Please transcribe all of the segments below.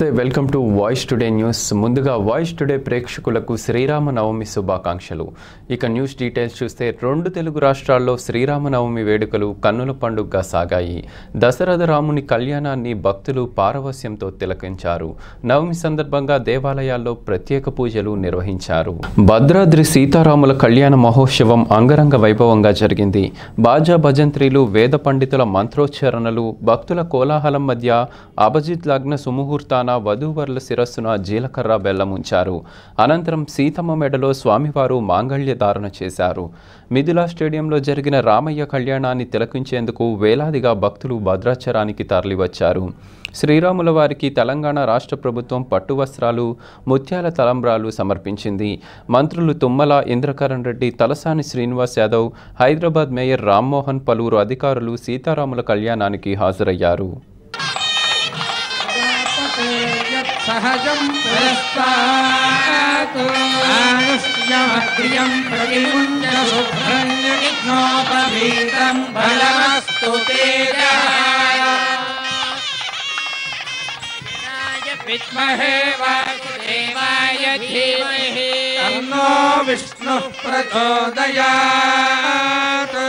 Welcome to voice today news ముందుగా voice today ప్రేక్షకులకు శ్రీరామ నవమి శుభాకాంక్షలు ఇక న్యూస్ డీటెయిల్స్ చూస్తే రెండు తెలుగు రాష్ట్రాల్లో శ్రీరామ నవమి వేడుకలు కన్నుల పండుగగా సాగాయి దశరథ రాముని కళ్యాణాన్ని భక్తులు పారవస్యంతో తిలకించారు నవమి సందర్భంగా దేవాలయాల్లో ప్రత్యేక పూజలు నిర్వహించారు భద్రాద్రి సీతారాముల కళ్యాణ మహోత్సవం అంగరంగ వైభవంగా జరిగింది బాజా భజంత్రీలు వేద పండితుల మంత్రోచ్చారణలు భక్తుల కోలాహలం మధ్య అభిజిత్ లగ్న సుముహూర్తాన వధూవరుల శిరస్సున జీలకర్ర బెల్లం ఉంచారు అనంతరం సీతమ్మ మెడలో స్వామివారు మాంగళ్య ధారణ చేశారు మిథిలా స్టేడియంలో జరిగిన రామయ్య కళ్యాణాన్ని తిలకించేందుకు వేలాదిగా భక్తులు భద్రాచలానికి తరలివచ్చారు శ్రీరాముల వారికి తెలంగాణ రాష్ట్ర ప్రభుత్వం పట్టు వస్త్రాలు ముత్యాల తలంబ్రాలు సమర్పించింది మంత్రులు తుమ్మల ఇంద్రకరణ్ రెడ్డి తలసాని శ్రీనివాస్ యాదవ్ హైదరాబాద్ మేయర్ రామ్మోహన్ పలువురు అధికారులు సీతారాముల కళ్యాణానికి హాజరయ్యారు సహజం పురస్తాత్ ఆయుష్యమగ్రియం ప్రతిముంజ శుభ్రం విఘ్నోపవీతం బలమస్తు తేజాయ విద్మహే వాసుదేవాయ ధీమహి తన్నో విష్ణుః ప్రచోదయాత్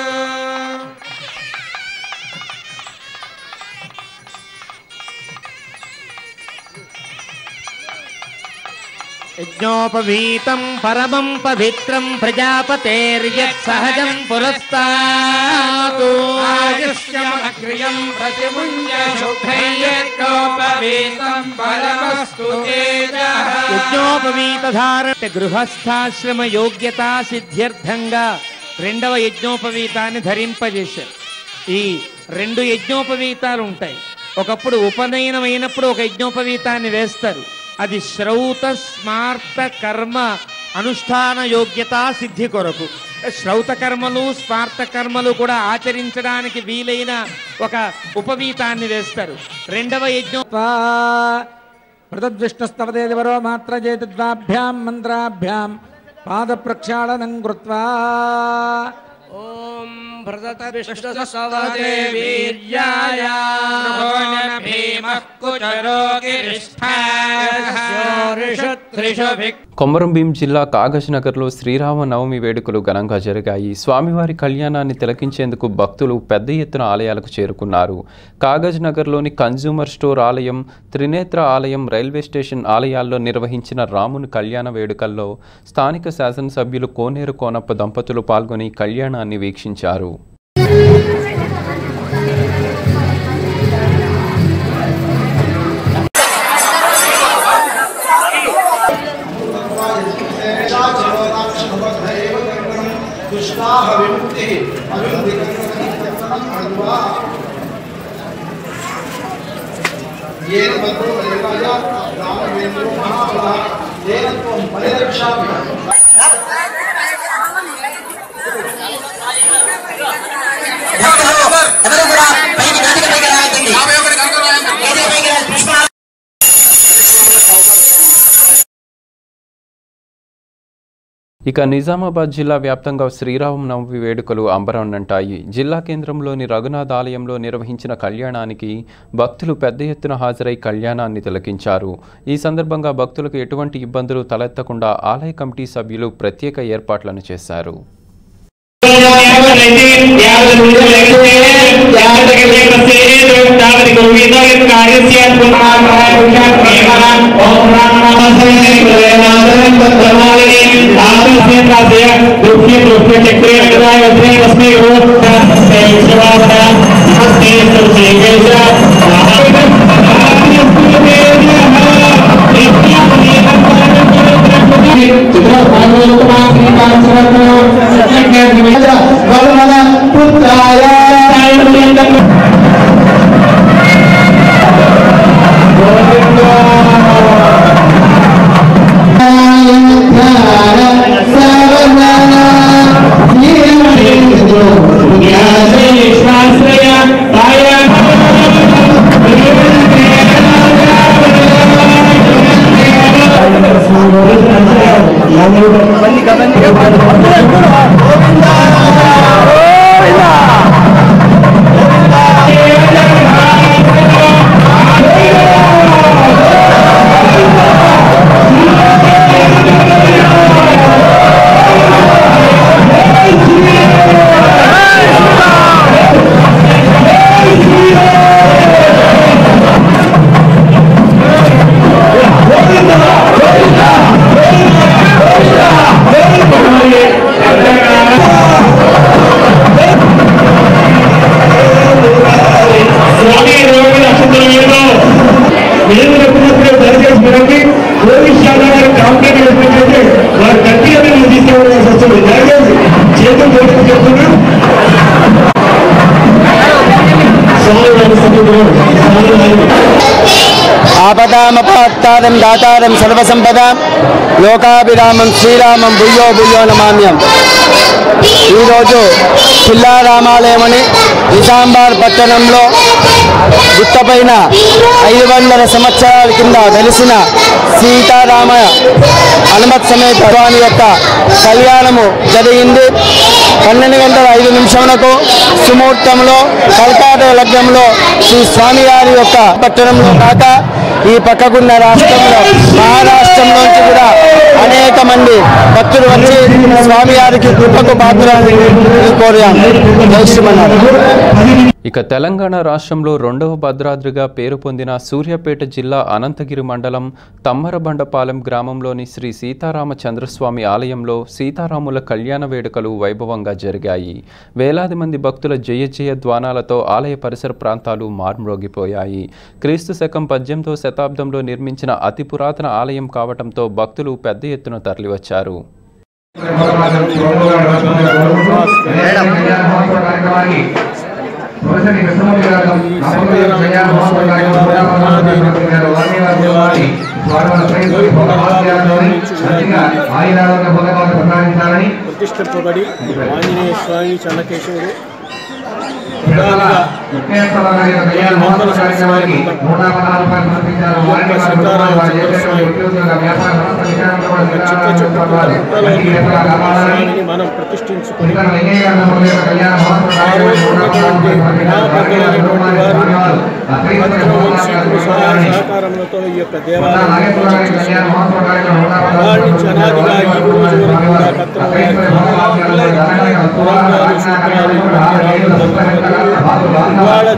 యజ్ఞోపవీతం పరమం పవిత్రం ప్రజాపతేర్యత్ సహజం పురస్తాతు ఆయుష్యమగ్రియం ప్రతిముంజ శుభ్రయ్యోపవీతం పరమస్తు యజ్ఞోపవీత ధారణ గృహస్థాశ్రమ యోగ్యతా సిద్ధ్యర్థంగా రెండవ యజ్ఞోపవీతాన్ని ధరింపజేశారు ఈ రెండు యజ్ఞోపవీతాలు ఉంటాయి ఒకప్పుడు ఉపనయనం అయినప్పుడు ఒక యజ్ఞోపవీతాన్ని వేస్తారు అది శ్రౌత స్మార్త కర్మ అనుష్ఠాన యోగ్యతా సిద్ధి కొరకు శ్రౌత కర్మలు స్మార్త కర్మలు కూడా ఆచరించడానికి వీలైన ఒక ఉపవీతాన్ని వేస్తారు రెండవ యజ్ఞం ప్రతద్విష్ణుస్తవదేవరో మాత్ర చేతిద్వాభ్యాం మంత్రాభ్యాం పాద ప్రక్షాళనం కృత్వా ఓం భరతవిష్ణుసవదేవీర్యాయ భీమః కుచరోగిరిష్ఠారిషు కొమరంభీం జిల్లా కాగజ్ నగర్లో శ్రీరామ నవమి వేడుకలు ఘనంగా జరిగాయి స్వామివారి కళ్యాణాన్ని తిలకించేందుకు భక్తులు పెద్ద ఎత్తున ఆలయాలకు చేరుకున్నారు కాగజ్ నగర్లోని కన్జ్యూమర్ స్టోర్ ఆలయం త్రినేత్ర ఆలయం రైల్వే స్టేషన్ ఆలయాల్లో నిర్వహించిన రాముని కళ్యాణ వేడుకల్లో స్థానిక శాసనసభ్యులు కోనేరు కోనప్ప దంపతులు పాల్గొని కళ్యాణాన్ని వీక్షించారు येन भद्रो देवाय रामवेन्द्रो महाबलः तेन त्वं परिरक्षामि ఇక నిజామాబాద్ జిల్లా వ్యాప్తంగా శ్రీరామనవమి వేడుకలు అంబరాన్నంటాయి జిల్లా కేంద్రంలోని రఘునాథ్ ఆలయంలో నిర్వహించిన కళ్యాణానికి భక్తులు పెద్ద ఎత్తున హాజరై కళ్యాణాన్ని తిలకించారు ఈ సందర్భంగా భక్తులకు ఎటువంటి ఇబ్బందులు తలెత్తకుండా ఆలయ కమిటీ సభ్యులు ప్రత్యేక ఏర్పాట్లను చేశారు గోవిందా వస్తుంది దయచేసి చేతులు పెట్టుకు చెప్తున్నాడు స్వామి వారి సన్నిధిలో స్వామి వారి ఆపదామపత్తాదం దాతారం సర్వసంపదాం లోకాభిరామం శ్రీరామం భుయ్యో భుయ్యో నమామ్యం ఈరోజు కిల్లా రామాలయమని నిజామాబాద్ పట్టణంలో గుట్టపైన ఐదు వందల సంవత్సరాల కింద వెలిసిన సీతారామ హనుమత్ సమేత స్వామి యొక్క కళ్యాణము జరిగింది పన్నెండు గంటల ఐదు నిమిషములకు సుముహూర్తంలో కల్కాట లగ్నంలో శ్రీ స్వామివారి యొక్క పట్టణంలో కాక ఈ పక్కకున్న రాష్ట్రంలో మహారాష్ట్రంలోంచి కూడా అనేక మంది భక్తులు వచ్చి స్వామివారికి కృపకు పాత్రని కోరాం జై శ్రీమన్నారాయణ ఇక తెలంగాణ రాష్ట్రంలో రెండవ భద్రాద్రిగా పేరు పొందిన సూర్యాపేట జిల్లా అనంతగిరి మండలం తమ్మరబండపాలెం గ్రామంలోని శ్రీ సీతారామ చంద్రస్వామి ఆలయంలో సీతారాముల కళ్యాణ వేడుకలు వైభవంగా జరిగాయి వేలాది మంది భక్తుల జయ జయ ధ్వానాలతో ఆలయ పరిసర ప్రాంతాలు మార్మ్రోగిపోయాయి క్రీస్తు శకం పద్దెనిమిదవ శతాబ్దంలో నిర్మించిన అతి పురాతన ఆలయం కావటంతో భక్తులు పెద్ద ఎత్తున తరలివచ్చారు ప్రతిష్ఠింపబడి ఆంజనేయ స్వామి చెన్నకేశవుడు స్వామిని మనం ప్రతిష్ఠించుకుని ఆ రోజు ఉన్నటువంటి గ్రామ పెద్దలైనటువంటి వారు భద్రవంశీకులు సహాయ సహకారములతో ఈ యొక్క దేవాలయం వాళ్ళ నుంచి అనాదిగా ఈ రోజు వరకు కూడా కత్తెరలు, పురాణాలు, సూత్రాలు ఇవన్నీ రావడం జరుగుతుంది. ఇవాళ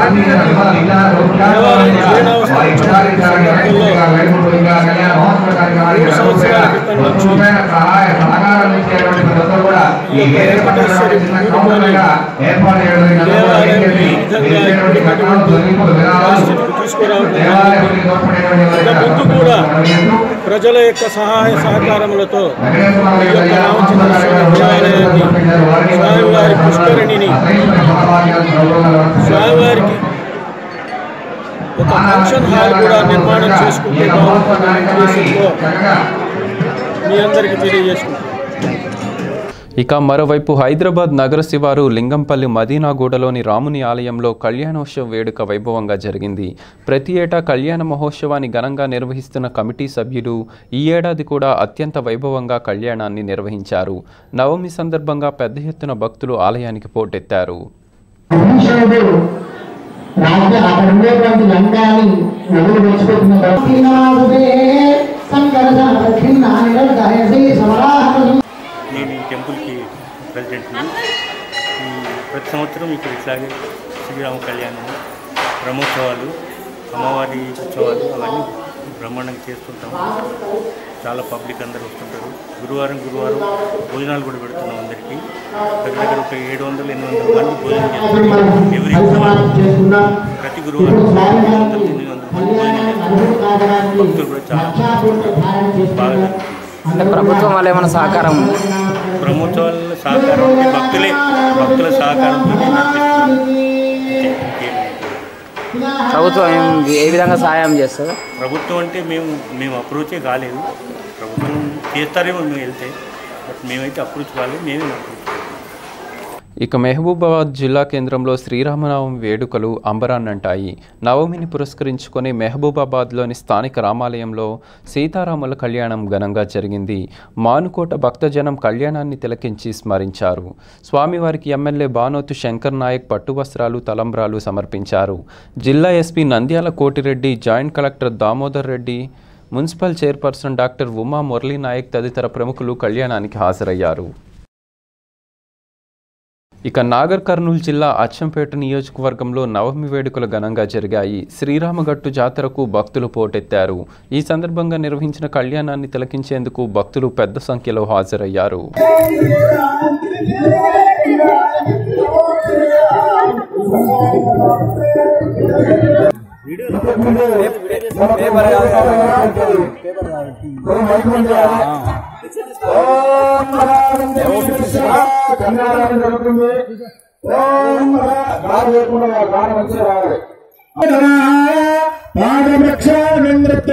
దేవాలయం జీర్ణావస్థ మూడు సంవత్సరాల క్రితం నుంచి ఈ యొక్క వెంకటేశ్వరి గుడిలోని దేవాలయం ఈ విధంగా ఇటువంటి పరిస్థితికి తీసుకురావడం జరిగింది. ముందు కూడా ప్రజల యొక్క సహాయ సహకారములతో ఈ యొక్క రామచంద్ర స్వామి దేవాలయాన్ని స్వామివారి పుష్కరిణిని స్వామివారికి ఒక ఫంక్షన్ హాల్ కూడా నిర్మాణం చేసుకుంటే బాగుంటుందనే ఉద్దేశంతో మీ అందరికీ తెలియజేసుకుంటాం ఇక మరోవైపు హైదరాబాద్ నగర శివారు లింగంపల్లి మదీనాగూడలోని రాముని ఆలయంలో కళ్యాణోత్సవ వేడుక వైభవంగా జరిగింది ప్రతి ఏటా కళ్యాణ మహోత్సవాన్ని ఘనంగా నిర్వహిస్తున్న కమిటీ సభ్యులు ఈ ఏడాది కూడా అత్యంత వైభవంగా కళ్యాణాన్ని నిర్వహించారు నవమి సందర్భంగా పెద్ద ఎత్తున భక్తులు ఆలయానికి పోటెత్తారు భీషణుడు రాజ్య అక్కడ ఉండేటువంటి లంకాని నదులు తెచ్చిపెట్టిన నేను ఈ టెంపుల్కి ప్రెసిడెంట్ని ఈ ప్రతి సంవత్సరం ఇక్కడ ఇట్లాగే శ్రీరామ కళ్యాణం బ్రహ్మోత్సవాలు అమ్మవారి ఉత్సవాలు అవన్నీ బ్రహ్మాండంగా చేస్తుంటాం చాలా పబ్లిక్ అందరూ వస్తుంటారు గురువారం గురువారం భోజనాలు కూడా పెడుతున్నాం అందరికీ దగ్గర దగ్గర ఒక ఏడు వందలు ఎనిమిది వందల మంది భోజనం చేస్తారు ఎవ్రీ గురువారం ప్రతి గురువారం ఏడు వందలు ఎనిమిది వందల మంది భోజనం చేస్తారు భక్తులు కూడా చాలా బాగా జరుగుతుంది. అంటే ప్రభుత్వం వల్ల ఏమైనా సహకారం ఉందా? బ్రహ్మోత్సవాల సహకారం అంటే భక్తులే భక్తుల సహకారంతో నడిపిస్తున్నారు ఇంకేం లేదు. ప్రభుత్వం ఏం- ఏ విధంగా సహాయం చేస్తుంది ప్రభుత్వం అంటే మేము మేము అప్రోచే కాలేదు ప్రభుత్వం చేస్తారేమో మేము వెళ్తే బట్ మేమైతే అప్రోచ్ కాలేదు మేమే అప్రోచ్ ఇక మహబూబాబాద్ జిల్లా కేంద్రంలో శ్రీరామనవమి వేడుకలు అంబరాన్నంటాయి నవమిని పురస్కరించుకొని మహబూబాబాద్లోని స్థానిక రామాలయంలో సీతారాముల కళ్యాణం ఘనంగా జరిగింది మానుకోట భక్తజనం కళ్యాణాన్ని తిలకించి స్మరించారు స్వామివారికి ఎమ్మెల్యే బానోతు శంకర్ నాయక్ పట్టు వస్త్రాలు తలంబ్రాలు సమర్పించారు జిల్లా SP Nandyala Kotireddy joint collector Damodar Reddy municipal chairperson doctor Uma Murali Nayak తదితర ప్రముఖులు కళ్యాణానికి హాజరయ్యారు ఇక నాగర్ కర్నూలు జిల్లా అచ్చంపేట నియోజకవర్గంలో నవమి వేడుకలు ఘనంగా జరిగాయి శ్రీరామగట్టు జాతరకు భక్తులు పోటెత్తారు ఈ సందర్భంగా నిర్వహించిన కళ్యాణాన్ని తిలకించేందుకు భక్తులు పెద్ద సంఖ్యలో హాజరయ్యారు ఓం కన్యాదానం జరుగుతుంది ఓం గారు లేకుండా వారు గానం వచ్చి రావాలి పాదవృక్షానందృత్య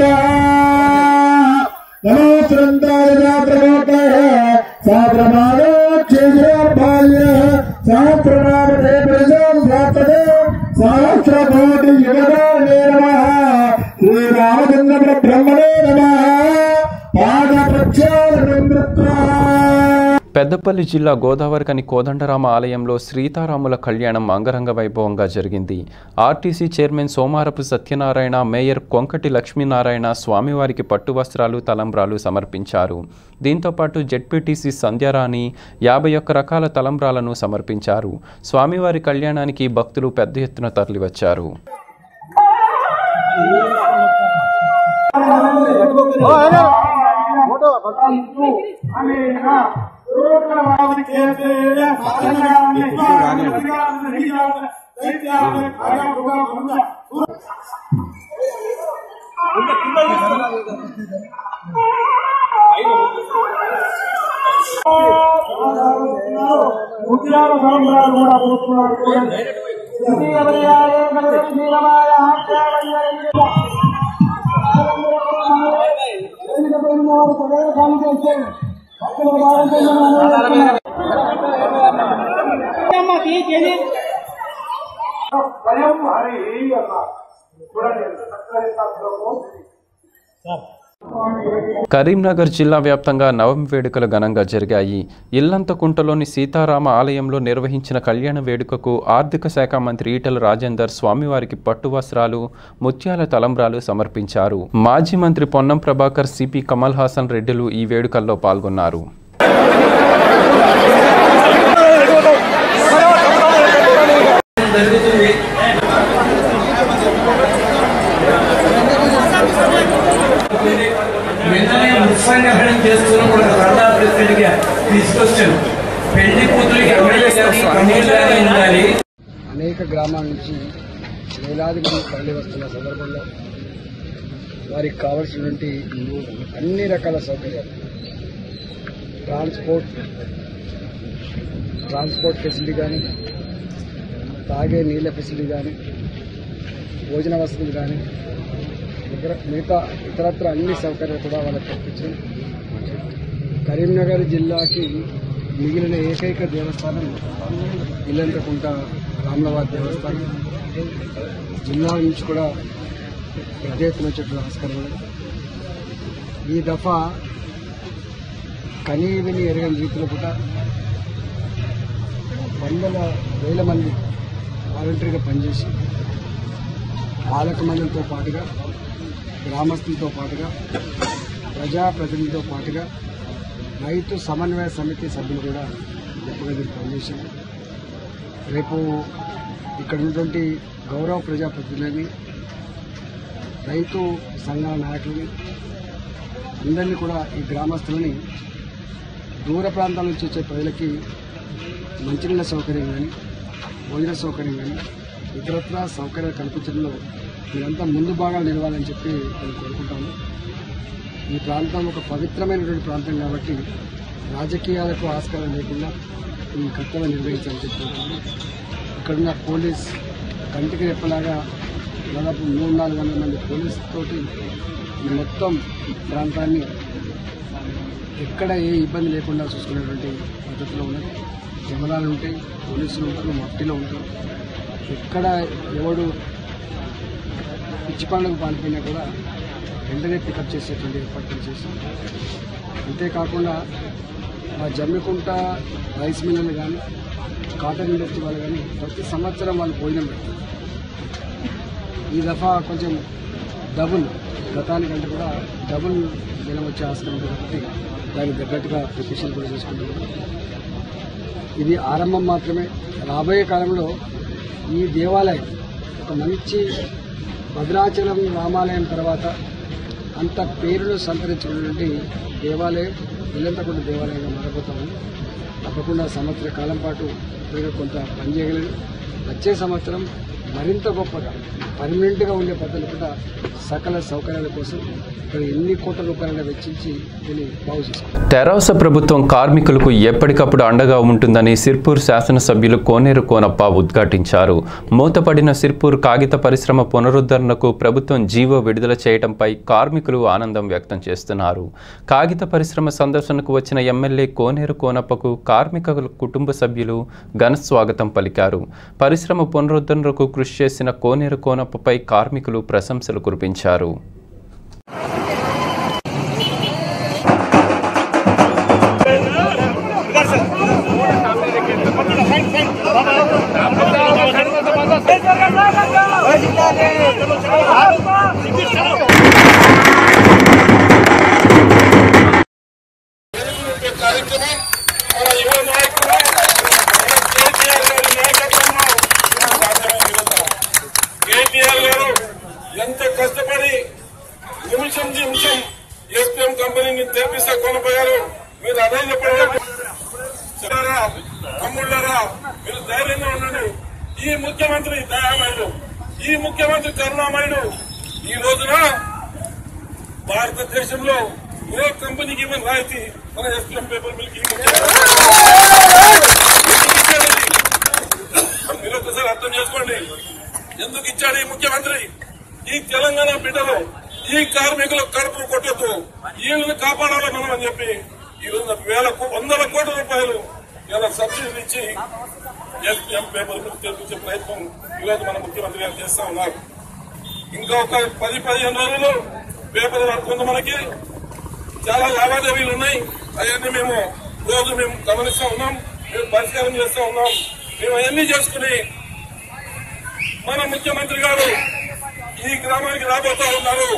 నమో సృందాయ సాద్రమాణో చేజోపాల్య సహస్రనామతే ప్రజం ప్రాప్తదే సహస్రకోటి యుగదానే నమః శ్రీరామచంద్ర బ్రహ్మణే నమః పాదవృక్షానందృత్య పెద్దపల్లి జిల్లా గోదావరికని కోదండరామ ఆలయంలో సీతారాముల కళ్యాణం అంగరంగ వైభవంగా జరిగింది RTC chairman Somarapu Satyanarayana mayor Konkati Lakshminarayana స్వామివారికి పట్టు వస్త్రాలు తలంబ్రాలు సమర్పించారు దీంతోపాటు జెడ్పీటీసీ సంధ్యారాణి యాభై ఒక్క రకాల తలంబ్రాలను సమర్పించారు స్వామివారి కళ్యాణానికి భక్తులు పెద్ద ఎత్తున తరలివచ్చారు కరీంనగర్ జిల్లా వ్యాప్తంగా నవమి వేడుకలు ఘనంగా జరిగాయి ఇల్లంతకుంటలోని సీతారామ ఆలయంలో నిర్వహించిన కళ్యాణ వేడుకకు ఆర్థిక శాఖ మంత్రి ఈటల రాజేందర్ స్వామివారికి పట్టు వస్త్రాలు ముత్యాల తలంబ్రాలు సమర్పించారు మాజీ మంత్రి పొన్నం ప్రభాకర్ సిపి కమల్ హాసన్ రెడ్డిలు ఈ వేడుకల్లో పాల్గొన్నారు వెంటనే ముత్సంగ్రహణం చేస్తున్నప్పుడు రండా ప్రెసిడెంట్ గా తీసుకొచ్చాను పెళ్లి కూతురికి ఎమ్మెల్యే గారి కమిషనర్ గారి ఉండాలి అనేక గ్రామాల నుంచి వేలాది మంది తరలి వస్తున్న సందర్భంలో వారికి కావలసినటువంటి అన్ని రకాల సౌకర్యాలు ట్రాన్స్పోర్ట్ ట్రాన్స్పోర్ట్ ఫెసిలిటీ కానీ తాగే నీళ్ళ ఫెసిలిటీ కానీ భోజన వసతులు కానీ ఇతర మిగతా ఇతరత్ర అన్ని సౌకర్యాలు కూడా వాళ్ళకి కల్పించి కరీంనగర్ జిల్లాకి మిగిలిన ఏకైక దేవస్థానం ఇల్లంతకుంట రామ్లవారి దేవస్థానం జిల్లా నుంచి కూడా పెద్ద ఎత్తున వచ్చేటువంటి ఆస్కారం ఉంది. ఈ దఫా కనీ విని ఎరగని రీతిలో కూడా వందల వేల మంది వాలంటరీగా పనిచేసి పాలక మండలితో పాటుగా గ్రామస్తులతో పాటుగా ప్రజాప్రతినిధితో పాటుగా రైతు సమన్వయ సమితి సభ్యులు కూడా గొప్పగా దీనికి పనిచేశారు రేపు ఇక్కడ ఉన్నటువంటి గౌరవ ప్రజాప్రతినిధులని రైతు సంఘాల నాయకులని అందరినీ కూడా ఈ గ్రామస్తులని దూర ప్రాంతాల నుంచి వచ్చే ప్రజలకి మంచినీళ్ళ సౌకర్యం కానీ భోజన సౌకర్యం కానీ ఇతరత్ర సౌకర్యాలు కల్పించడంలో మీరంతా ముందు భాగాలు నిలవాలని చెప్పి నేను కోరుకుంటాను ఈ ప్రాంతం ఒక పవిత్రమైనటువంటి ప్రాంతం కాబట్టి రాజకీయాలకు ఆస్కారం లేకుండా ఈ కర్తవ్యం నిర్వహించాలని చెప్పుకుంటున్నాను ఇక్కడున్న పోలీస్ కంటికి రెప్పలాగా దాదాపు మూడు నాలుగు వందల మంది పోలీస్ తోటి ఈ మొత్తం ప్రాంతాన్ని ఎక్కడ ఏ ఇబ్బంది లేకుండా చూసుకునేటువంటి పద్ధతిలో ఉన్నది కెమెరాలు ఉంటాయి పోలీసులు ఉంటారు మట్టిలో ఉంటారు ఎక్కడ ఎవడు పిచ్చి పండుగ పాల్పోయినా కూడా వెంటనే పికప్ చేసేటువంటి ఏర్పాట్లు చేసి అంతేకాకుండా మా జమ్మికుంట రైస్ మిల్లులు కానీ కాటన్ ఇండస్ట్రీ వాళ్ళు కానీ ప్రతి సంవత్సరం వాళ్ళు భోజనం పెడతారు ఈ దఫా కొంచెం డబుల్ గతానికంటే కూడా డబుల్ జనం వచ్చే ఆస్కారం ఉంది కాబట్టి దానికి తగ్గట్టుగా ప్రిపరేషన్ కూడా చేసుకుంటున్నాం ఇది ఆరంభం మాత్రమే రాబోయే కాలంలో ఈ దేవాలయం ఒక మంచి భద్రాచలం రామాలయం తర్వాత అంత పేరును సంతరించినటువంటి దేవాలయం ఇల్లంతకుండా దేవాలయంగా మారబోతాము తప్పకుండా సంవత్సర కాలం పాటు మీరు కొంత పనిచేయగలరు వచ్చే సంవత్సరం మరింత గొప్పగా పర్మనెంట్గా ఉండే పద్ధతులు కూడా సకల సౌకర్యాల కోసం ఇక్కడ ఎన్ని కోట్ల రూపాయలను వెచ్చించి దీన్ని బాగు చేసుకుంటారు తెరాస ప్రభుత్వం కార్మికులకు ఎప్పటికప్పుడు అండగా ఉంటుందని సిర్పూర్ శాసనసభ్యులు కోనేరు కోనప్ప ఉద్ఘాటించారు మూతపడిన సిర్పూర్ కాగిత పరిశ్రమ పునరుద్ధరణకు ప్రభుత్వం జీవో విడుదల చేయడంపై కార్మికులు ఆనందం వ్యక్తం చేస్తున్నారు కాగిత పరిశ్రమ సందర్శనకు వచ్చిన ఎమ్మెల్యే కోనేరు కోనప్పకు కార్మిక కుటుంబ సభ్యులు ఘన స్వాగతం పలికారు పరిశ్రమ పునరుద్ధరణకు కృషి చేసిన కోనేరు కోనప్పపై కార్మికులు ప్రశంసలు కురిపించారు కార్యక్రమం మన యువ నాయకుడు మన కేసీఆర్ గారి నాయకత్వంలో కేటీఆర్ గారు ఎంత కష్టపడి నిమిషం నిమిషం ఎస్పీఎం కంపెనీని తెప్పిస్తా కొనపోయారు మీరు అదే చెప్పండి సరేరా తమ్ముళ్ళరా మీరు ధైర్యంగా ఉండండి ఈ ముఖ్యమంత్రి దయామయుడు ఈ ముఖ్యమంత్రి కరుణామయుడు ఈ రోజున భారతదేశంలో ఏ కంపెనీకి ఇవ్వని రాయితీ మన ఎస్పీఎం పేపర్ మిల్క్ మీరు ఒకసారి అర్థం చేసుకోండి ఎందుకు ఇచ్చాడు ఈ ముఖ్యమంత్రి ఈ తెలంగాణ బిడ్డలు ఈ కార్మికుల కడుపును కొట్టొద్దు వీళ్ళని కాపాడాలి మనం అని చెప్పి ఈ రోజున వేల కో- వందల కోట్ల రూపాయలు ఇలా సబ్సిడీలు ఇచ్చి ఎస్పీఎం పేపర్ మిల్క్ తెప్పించే ప్రయత్నం ఈరోజు మన ముఖ్యమంత్రి గారు చేస్తా ఉన్నారు ఇంకా ఒక పది పదిహేను రోజులు పేపర్ వర్క్ ఉంది మనకి చాలా లావాదేవీలు ఉన్నాయి అవన్నీ మేము రోజు మేము గమనిస్తా ఉన్నాం మేము పరిష్కారం చేస్తా ఉన్నాం మేము అవన్నీ చేసుకుని మన ముఖ్యమంత్రి గారు ఈ గ్రామానికి రాబోతా ఉన్నారు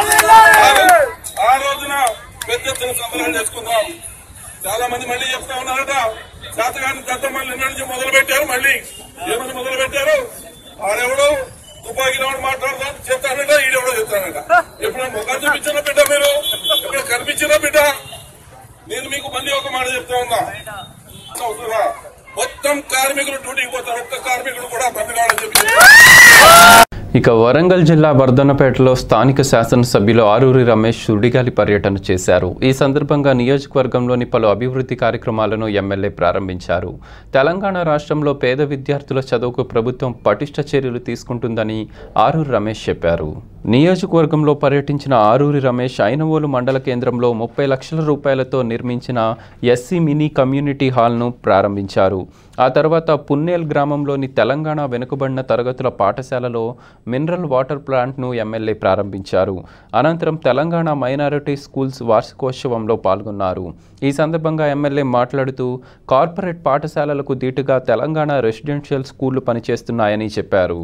ఆ రోజున పెద్ద ఎత్తున సంబరాలు చేసుకుందాం చాలా మంది మళ్ళీ చెప్తా ఉన్నారట శాతగాని దత్త మళ్ళీ నుంచి మొదలు పెట్టారు మళ్ళీ ఏమని మొదలు పెట్టారు ఆడెవడు తుపాకీ వాడు మాట్లాడతాడు చెప్తానట ఈడెవడో చెప్తానట ఎప్పుడైనా ముఖం చూపించిన బిడ్డ మీరు ఎప్పుడు కనిపించిన బిడ్డ నేను మీకు మళ్ళీ ఒక మాట చెప్తా ఉన్నా అవసరమా? మొత్తం కార్మికులు డ్యూటీకి పోతారు ఒక్క కార్మికుడు కూడా బంద్ కావాలని చెప్పి ఇక వరంగల్ జిల్లా వర్ధన్నపేటలో స్థానిక శాసనసభ్యులు ఆరూరి రమేష్ సుడిగాలి పర్యటన చేశారు ఈ సందర్భంగా నియోజకవర్గంలోని పలు అభివృద్ధి కార్యక్రమాలను ఎమ్మెల్యే ప్రారంభించారు తెలంగాణ రాష్ట్రంలో పేద విద్యార్థుల చదువుకు ప్రభుత్వం పటిష్ట చర్యలు తీసుకుంటుందని ఆరూరి రమేష్ చెప్పారు నియోజకవర్గంలో పర్యటించిన ఆరూరి రమేష్ ఐనవోలు మండల కేంద్రంలో ముప్పై లక్షల రూపాయలతో నిర్మించిన ఎస్సీ మినీ కమ్యూనిటీ హాల్ను ప్రారంభించారు ఆ తర్వాత పున్నేల్ గ్రామంలోని తెలంగాణ వెనుకబడిన తరగతుల పాఠశాలలో మినరల్ వాటర్ ప్లాంట్ను ఎమ్మెల్యే ప్రారంభించారు అనంతరం తెలంగాణ మైనారిటీ స్కూల్స్ వార్షికోత్సవంలో పాల్గొన్నారు ఈ సందర్భంగా ఎమ్మెల్యే మాట్లాడుతూ కార్పొరేట్ పాఠశాలలకు దీటుగా తెలంగాణ రెసిడెన్షియల్ స్కూళ్లు పనిచేస్తున్నాయని చెప్పారు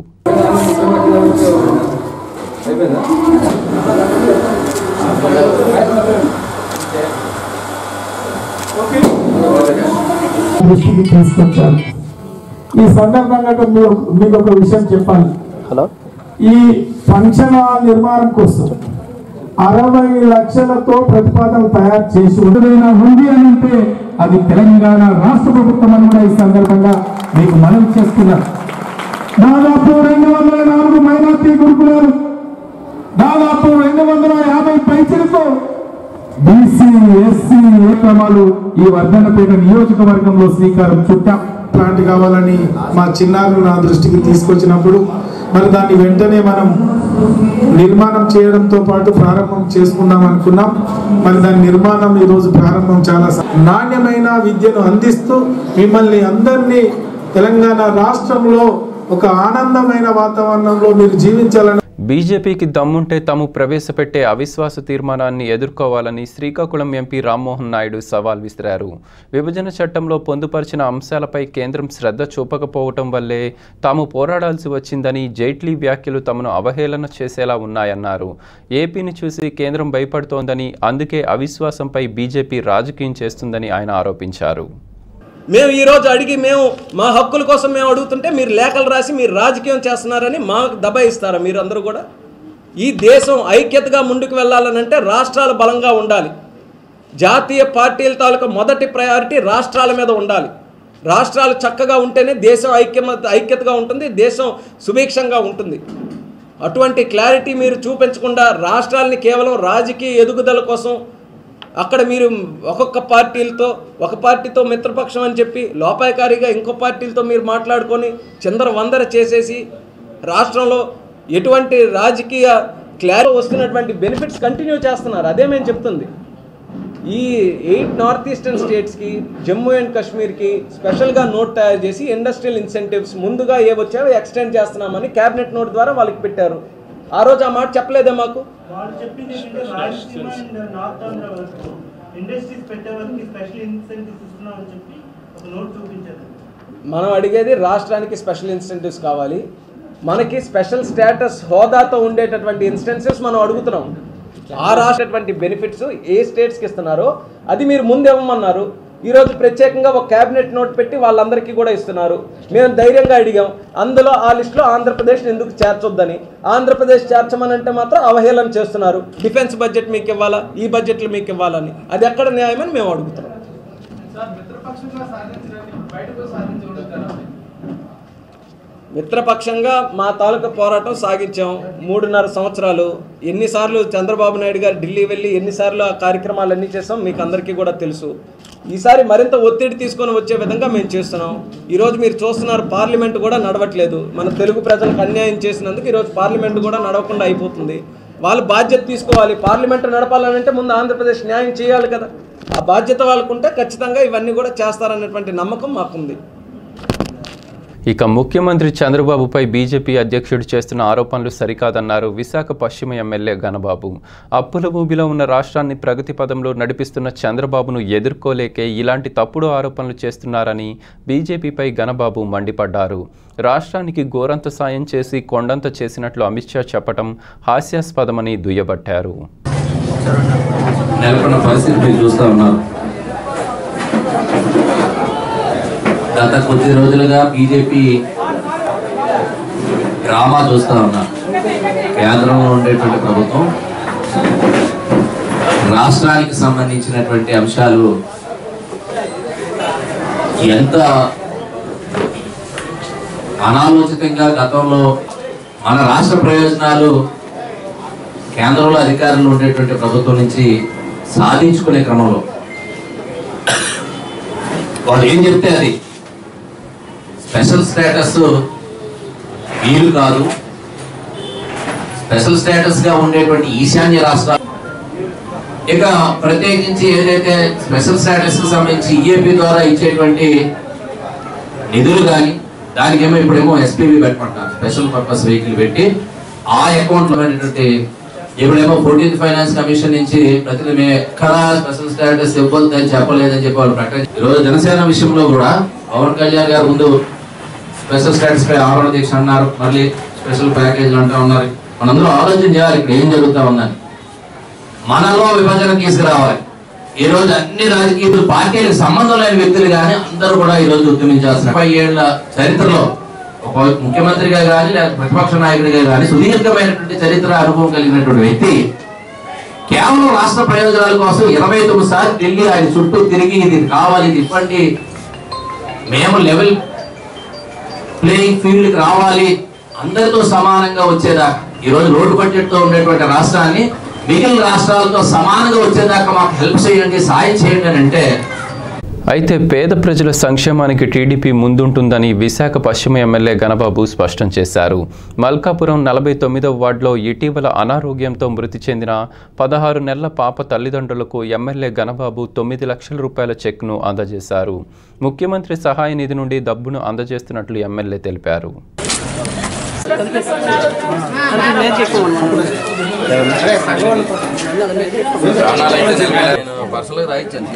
దృష్టికి తీసుకొచ్చారు ఈ సందర్భంగా మీరు మీకు ఒక విషయం చెప్పాలి హలో ఈ ఫంక్షన్ హాల్ నిర్మాణం కోసం అరవై లక్షలతో ప్రతిపాదన తయారు చేసి ఏదైనా ఉంది అని అంటే అది తెలంగాణ రాష్ట్ర ప్రభుత్వం అని కూడా ఈ సందర్భంగా మీకు మనవి చేస్తున్నా దాదాపు రెండు వందల నాలుగు మైనార్టీ గురుకులాలు దాదాపు రెండు వందల యాభై పైసలతో బీసీ ఎస్సీ ఏ క్రమాలు ఈ వర్ధనపేట నియోజకవర్గంలో శ్రీకారం చుట్టాం ప్లాంట్ కావాలని మా చిన్నారులు నా దృష్టికి తీసుకొచ్చినప్పుడు మరి దాన్ని వెంటనే మనం నిర్మాణం చేయడంతో పాటు ప్రారంభం చేసుకుందాం అనుకున్నాం మరి దాని నిర్మాణం ఈ రోజు ప్రారంభం చాలా స- నాణ్యమైన విద్యను అందిస్తూ మిమ్మల్ని అందరినీ తెలంగాణ రాష్ట్రంలో ఒక ఆనందమైన వాతావరణంలో మీరు జీవించాలని బీజేపీకి దమ్ముంటే తాము ప్రవేశపెట్టే అవిశ్వాస తీర్మానాన్ని ఎదుర్కోవాలని శ్రీకాకుళం ఎంపీ రామ్మోహన్ నాయుడు సవాల్ విసిరారు విభజన చట్టంలో పొందుపరిచిన అంశాలపై కేంద్రం శ్రద్ధ చూపకపోవటం వల్లే తాము పోరాడాల్సి వచ్చిందని జైట్లీ వ్యాఖ్యలు తమను అవహేళన చేసేలా ఉన్నాయన్నారు ఏపీని చూసి కేంద్రం భయపడుతోందని అందుకే అవిశ్వాసంపై బీజేపీ రాజకీయం చేస్తుందని ఆయన ఆరోపించారు మేము ఈరోజు అడిగి మేము మా హక్కుల కోసం మేము అడుగుతుంటే మీరు లేఖలు రాసి మీరు రాజకీయం చేస్తున్నారని మాకు దబాయిస్తారా మీరు అందరూ కూడా ఈ దేశం ఐక్యతగా ముందుకు వెళ్ళాలనంటే రాష్ట్రాలు బలంగా ఉండాలి జాతీయ పార్టీల తాలూకా మొదటి ప్రయారిటీ రాష్ట్రాల మీద ఉండాలి రాష్ట్రాలు చక్కగా ఉంటేనే దేశం ఐక్య ఐక్యతగా ఉంటుంది దేశం సుభిక్షంగా ఉంటుంది అటువంటి క్లారిటీ మీరు చూపించకుండా రాష్ట్రాలని కేవలం రాజకీయ ఎదుగుదల కోసం అక్కడ మీరు ఒక్కొక్క పార్టీలతో ఒక పార్టీతో మిత్రపక్షం అని చెప్పి లోపాయకారిగా ఇంకో పార్టీలతో మీరు మాట్లాడుకొని చిందర వందర చేసేసి రాష్ట్రంలో ఎటువంటి రాజకీయ క్లారి వస్తున్నటువంటి బెనిఫిట్స్ కంటిన్యూ చేస్తున్నారు అదే మేము చెప్తుంది ఈ ఎయిట్ నార్త్ ఈస్టర్న్ స్టేట్స్కి జమ్మూ అండ్ కాశ్మీర్కి స్పెషల్గా నోట్ తయారు చేసి ఇండస్ట్రియల్ ఇన్సెంటివ్స్ ముందుగా ఏ వచ్చాయో ఎక్స్టెండ్ చేస్తున్నామని క్యాబినెట్ నోట్ ద్వారా వాళ్ళకి పెట్టారు ఆ రోజు ఆ మాట చెప్పలేదే మాకు వాళ్ళు చెప్పింది ఏంటంటే రాయలసీమ అండ్ నార్త్ ఆంధ్ర వరకు ఇండస్ట్రీస్ పెట్టే వాళ్ళకి స్పెషల్ ఇన్సెంటివ్స్ ఇస్తున్నామని చెప్పి ఒక నోట్ చూపించారు మనం అడిగేది రాష్ట్రానికి స్పెషల్ ఇన్సెంటివ్స్ కావాలి మనకి స్పెషల్ స్టేటస్ హోదాతో ఉండేటటువంటి ఇన్స్టెన్సెస్ మనం అడుగుతున్నాం ఆ రాష్ట్రటువంటి బెనిఫిట్స్ ఏ స్టేట్స్కి ఇస్తున్నారో అది మీరు ముందు ఇవ్వమన్నారు ఈరోజు ప్రత్యేకంగా ఒక క్యాబినెట్ నోట్ పెట్టి వాళ్ళందరికీ కూడా ఇస్తున్నారు మేము ధైర్యంగా అడిగాం అందులో ఆ లిస్టులో ఆంధ్రప్రదేశ్ ఎందుకు చేర్చొద్దని ఆంధ్రప్రదేశ్ చేర్చమని అంటే మాత్రం అవహేళన చేస్తున్నారు డిఫెన్స్ బడ్జెట్ మీకు ఇవ్వాలా ఈ బడ్జెట్లు మీకు ఇవ్వాలని అది ఎక్కడ న్యాయమని మేము అడుగుతున్నాం మిత్రపక్షంగా మా తాలూకా పోరాటం సాగించాం మూడున్నర సంవత్సరాలు ఎన్నిసార్లు చంద్రబాబు నాయుడు గారు ఢిల్లీ వెళ్ళి ఎన్నిసార్లు ఆ కార్యక్రమాలన్నీ చేస్తాం మీకు అందరికీ కూడా తెలుసు ఈసారి మరింత ఒత్తిడి తీసుకొని వచ్చే విధంగా మేము చేస్తున్నాం ఈరోజు మీరు చూస్తున్నారు పార్లమెంట్ కూడా నడవట్లేదు మన తెలుగు ప్రజలకు అన్యాయం చేసినందుకు ఈరోజు పార్లమెంట్ కూడా నడవకుండా అయిపోతుంది వాళ్ళు బాధ్యత తీసుకోవాలి పార్లమెంట్ నడపాలనంటే ముందు ఆంధ్రప్రదేశ్ న్యాయం చేయాలి కదా ఆ బాధ్యత వాళ్ళకుంటే ఖచ్చితంగా ఇవన్నీ కూడా చేస్తారనేటువంటి నమ్మకం మాకుంది ఇక ముఖ్యమంత్రి చంద్రబాబుపై బీజేపీ అధ్యక్షుడు చేస్తున్న ఆరోపణలు సరికాదన్నారు విశాఖ పశ్చిమ ఎమ్మెల్యే గణబాబు అప్పుల ఊబిలో ఉన్న రాష్ట్రాన్ని ప్రగతి పదంలో నడిపిస్తున్న చంద్రబాబును ఎదుర్కోలేకే ఇలాంటి తప్పుడు ఆరోపణలు చేస్తున్నారని బీజేపీపై గణబాబు మండిపడ్డారు రాష్ట్రానికి గోరంత సాయం చేసి కొండంత చేసినట్లు అమిత్ షా చెప్పటం హాస్యాస్పదమని దుయ్యబట్టారు నెలకొన్న పరిస్థితి మీరు చూస్తూ ఉన్నారు గత కొద్ది రోజులుగా బీజేపీ డ్రామా చూస్తూ ఉన్నారు కేంద్రంలో ఉండేటువంటి ప్రభుత్వం రాష్ట్రానికి సంబంధించినటువంటి అంశాలు ఎంత అనాలోచితంగా గతంలో మన రాష్ట్ర ప్రయోజనాలు కేంద్రంలో అధికారంలో ఉండేటువంటి ప్రభుత్వం నుంచి సాధించుకునే క్రమంలో వాళ్ళు ఏం చెప్తే అది స్పెషల్ స్టేటస్ వీలు కాదు స్పెషల్ స్టేటస్ గా ఉండేటువంటి ఈశాన్య రాష్ట్రాలు ఇక ప్రత్యేకించి ఏదైతే స్పెషల్ స్టేటస్ కి సంబంధించి ఈఏపీ ద్వారా ఇచ్చేటువంటి నిధులు కానీ దానికేమో ఇప్పుడేమో ఎస్పీబీ పెట్టమంటారు స్పెషల్ పర్పస్ వెహికల్ పెట్టి ఆ అకౌంట్ లో ఉన్నటువంటి ఇప్పుడేమో ఫోర్టీన్త్ ఫైనాన్స్ కమిషన్ నుంచి ప్రతి మేము ఎక్కడా స్పెషల్ స్టేటస్ ఇవ్వద్దని చెప్పలేదని చెప్పి వాళ్ళు ప్రకటన ఈరోజు జనసేన విషయంలో కూడా పవన్ కళ్యాణ్ గారు ముందు స్పెషల్ స్టేటస్ పై ఆవరణ దీక్ష అన్నారు మళ్ళీ స్పెషల్ ప్యాకేజీలు అంటూ ఉన్నారు మనందరూ ఆలోచన చేయాలి ఇక్కడ ఏం జరుగుతా ఉందని మనలో విభజన తీసుకురావాలి ఈ రోజు అన్ని రాజకీయ పార్టీలకు సంబంధం లేని వ్యక్తులు కానీ అందరూ కూడా ఈ రోజు ఉద్యమించాల్సిన ముప్పై ఏళ్ల చరిత్రలో ఒక ముఖ్యమంత్రిగా కానీ లేదా ప్రతిపక్ష నాయకుడిగా కానీ సుదీర్ఘమైనటువంటి చరిత్ర అనుభవం కలిగినటువంటి వ్యక్తి కేవలం రాష్ట్ర ప్రయోజనాల కోసం ఇరవై తొమ్మిది సార్లు ఢిల్లీ ఆయన చుట్టూ తిరిగి ఇది కావాలి ఇది ఇవ్వండి మేము లెవెల్ ప్లేయింగ్ ఫీల్డ్కి రావాలి అందరితో సమానంగా వచ్చేదాకా ఈ రోజు రోడ్డు బడ్జెట్ తో ఉండేటువంటి రాష్ట్రాన్ని మిగిలిన రాష్ట్రాలతో సమానంగా వచ్చేదాకా మాకు హెల్ప్ చేయండి సాయం చేయండి అని అంటే అయితే పేద ప్రజల సంక్షేమానికి టీడీపీ ముందుంటుందని విశాఖ పశ్చిమ ఎమ్మెల్యే గణబాబు స్పష్టం చేశారు మల్కాపురం నలభై తొమ్మిదవ వార్డులో ఇటీవల అనారోగ్యంతో మృతి చెందిన పదహారు నెలల పాప తల్లిదండ్రులకు ఎమ్మెల్యే గణబాబు తొమ్మిది లక్షల రూపాయల చెక్ను అందజేశారు ముఖ్యమంత్రి సహాయ నిధి నుండి డబ్బును అందజేస్తున్నట్లు ఎమ్మెల్యే తెలిపారు నేను పర్సనల్గా రాయించాను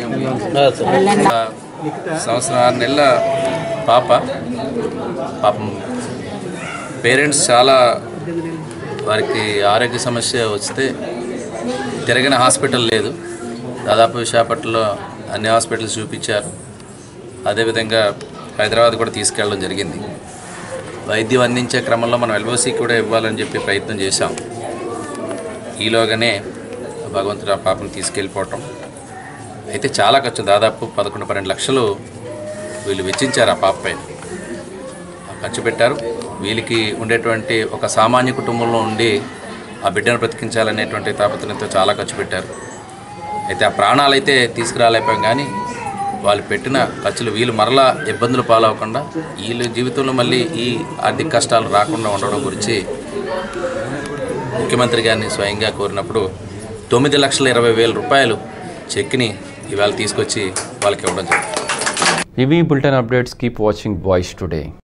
సంవత్సరం ఆరు నెలల పాప పాపం పేరెంట్స్ చాలా వారికి ఆరోగ్య సమస్య వస్తే తిరగిన హాస్పిటల్ లేదు దాదాపు విశాఖపట్నంలో అన్ని హాస్పిటల్స్ చూపించారు అదేవిధంగా హైదరాబాద్ కూడా తీసుకెళ్ళడం జరిగింది వైద్యం అందించే క్రమంలో మనం ఎల్ఓసి కూడా ఇవ్వాలని చెప్పి ప్రయత్నం చేశాం ఈలోగానే భగవంతుడు ఆ పాపను తీసుకెళ్ళిపోవటం అయితే చాలా ఖర్చు దాదాపు పదకొండు పన్నెండు లక్షలు వీళ్ళు వెచ్చించారు ఆ పాప పైన ఆ ఖర్చు పెట్టారు వీళ్ళకి ఉండేటువంటి ఒక సామాన్య కుటుంబంలో ఉండి ఆ బిడ్డను బ్రతికించాలనేటువంటి తాపత్రయంతో చాలా ఖర్చు పెట్టారు అయితే ఆ ప్రాణాలు అయితే తీసుకురాలేకపోయాం కానీ వాళ్ళు పెట్టిన ఖర్చులు వీళ్ళు మరలా ఇబ్బందులు పాలవకుండా వీళ్ళు జీవితంలో మళ్ళీ ఈ ఆర్థిక కష్టాలు రాకుండా ఉండడం గురించి ముఖ్యమంత్రి గారిని స్వయంగా కోరినప్పుడు తొమ్మిది లక్షల ఇరవై వేల రూపాయలు చెక్ని ఇవాళ తీసుకొచ్చి వాళ్ళకి ఇవ్వడం జరిగింది ఇవి bulletin updates keep watching voice today